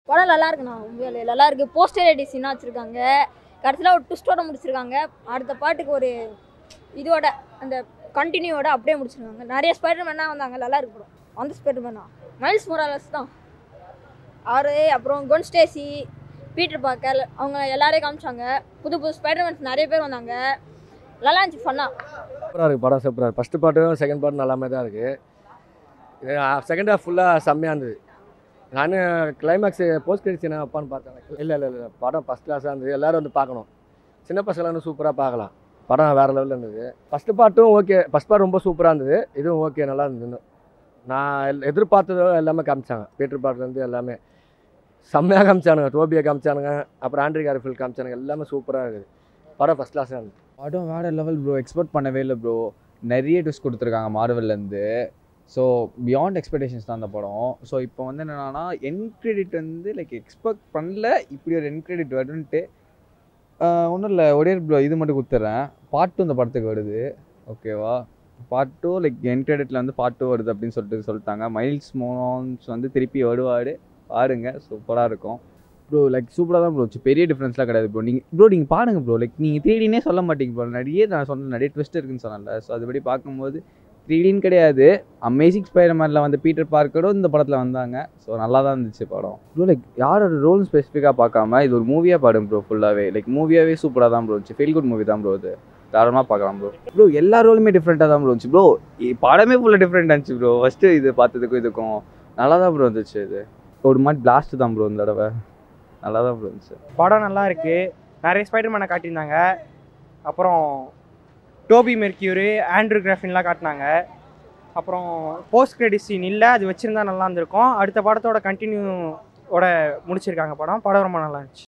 படம் நல்லா இருக்குண்ணா உண்மையிலே நல்லா இருக்கு போஸ்டர் எடிஷனாக வச்சுருக்காங்க கடைசியில் ஒரு ட்விஸ்டோட முடிச்சிருக்காங்க அடுத்த பாட்டுக்கு ஒரு இதோட அந்த கண்டினியூவோட அப்படியே முடிச்சிருக்காங்க நிறைய ஸ்பைடர் மேனாக வந்தாங்க நல்லா இருக்கு படம் அந்த ஸ்பைடர் மேனா மைல்ஸ் மொராலஸ் தான் அவரு அப்புறம் கொன் ஸ்டேசி பீட்டர் பாக்கர் அவங்க எல்லாரையும் காமிச்சாங்க புது புது ஸ்பைடர்மேன்ஸ் நிறைய பேர் வந்தாங்க நல்லா இருந்துச்சு ஃபன்னா சூப்பராக இருக்குது படம் சூப்பராக இருக்குது ஃபஸ்ட்டு பாட்டும் செகண்ட் பாட்டும் நல்லாமே தான் இருக்குது செகண்ட் ஹாஃப் ஃபுல்லாக செம்மையாக இருந்தது நான் கிளைமேக்ஸ் போஸ்ட் கிரெடிட்ஸ் என்ன வைப்பான்னு பார்த்தேன் இல்லை இல்லை இல்லை படம் ஃபஸ்ட் கிளாஸாக இருந்தது எல்லோரும் வந்து பார்க்கணும் சின்ன பசங்களாம் இன்னும் சூப்பராக பார்க்கலாம் படம் வேறு லெவலில் இருந்தது ஃபஸ்ட்டு பாட்டும் ஓகே ஃபஸ்ட் பார்ட் ரொம்ப சூப்பராக இருந்தது இதுவும் ஓகே நல்லா இருந்தது இன்னும். நான் எல்- எதிர்பார்த்ததோ எல்லாமே காமிச்சாங்க பீட்டர் பார்க்லேருந்து எல்லாமே செம்மையாக காமிச்சானுங்க டோபியை காமிச்சானுங்க அப்புறம் ஆண்ட்ரி கார்ஃபில் காமிச்சானுங்க எல்லாமே சூப்பராக இருக்குது படம் ஃபஸ்ட் கிளாஸாக இருந்தது படம் வேறு லெவல் ப்ரோ எக்ஸ்பெக்ட் பண்ணவே இல்லை ப்ரோ நிறைய ட்விஸ்ட் கொடுத்துருக்காங்க மார்வல்லேருந்து ஸோ பியாண்ட் எக்ஸ்பெக்டேஷன்ஸ் தான் அந்த படம் ஸோ இப்போ வந்து என்னென்னா என் கிரெடிட் வந்து லைக் எக்ஸ்பெக்ட் பண்ணல இப்படி ஒரு என் கிரெடிட் வரும்ன்ட்டு ஒன்றும் இல்லை ஒரே ப்ரோ இது மட்டும் கொடுத்துட்றேன் பார்ட் டூ இந்த படத்துக்கு வருது ஓகேவா பார்ட் டூ லைக் என் கிரெடிட்டில் வந்து பார்ட் டூ வருது அப்படின்னு சொல்லிட்டு சொல்லிட்டாங்க மைல்ஸ் மோன்ஸ் வந்து திருப்பி வருவார் பாருங்க சூப்பராக இருக்கும் ப்ரோ லைக் சூப்பராக தான் ப்ரோ பெரிய டிஃப்ரென்ஸ்லாம் கிடையாது ப்ரோ நீங்கள் ப்ரோ நீங்கள் பாருங்க ப்ரோ லைக் நீங்கள் த்ரீடினே சொல்ல மாட்டீங்க ப்ரோ நிறைய நான் சொன்ன நிறைய ட்விஸ்ட் இருக்குன்னு சொன்னேன்ல ஸோ அதுபடி பார்க்கும்போது த்ரீடின்னு கிடையாது அமேசிங் ஸ்பைடர்மேனில் வந்து பீட்டர் பார்க்கரும் இந்த படத்தில் வந்தாங்க ஸோ நல்லா தான் இருந்துச்சு படம் ப்ரோ லைக் யாரோட ரோல் ஸ்பெசிஃபிக்காக பார்க்காம இது ஒரு மூவியாக பாடும் ப்ரோ ஃபுல்லாகவே லைக் மூவியாகவே சூப்பராக தான் ப்ரோ இருந்துச்சு ஃபீல் குட் மூவி தான் ப்ரோ இது தாராளமாக பார்க்கலாம் ப்ரோ ப்ரோ எல்லா ரோலுமே டிஃப்ரெண்ட்டாக தான் ப்ரோ இருந்துச்சு ப்ரோ படமே ஃபுல்லாக டிஃப்ரெண்ட் இருந்துச்சு ப்ரோ ஃபஸ்ட்டு இது பார்த்ததுக்கும் இதுக்கும் நல்லா தான் ப்ரோ இருந்துச்சு இது ஒரு மாதிரி பிளாஸ்ட் தான் ப்ரோ இந்த தடவை நல்லா தான் ப்ரோ இருந்துச்சு படம் நல்லா இருக்கு நிறைய ஸ்பைடர்மேனை காட்டியிருந்தாங்க அப்புறம் டோபி மெர்க்யூரு ஆண்ட்ரூ கிராஃபின்லாம் காட்டினாங்க அப்புறம் போஸ்ட் கிரெடிட் சீன் இல்லை அது வச்சுருந்தா நல்லா இருந்திருக்கும் அடுத்த படத்தோட கண்டினியூ ஓட முடிச்சிருக்காங்க படம் படம் ரொம்ப நல்லா இருந்துச்சு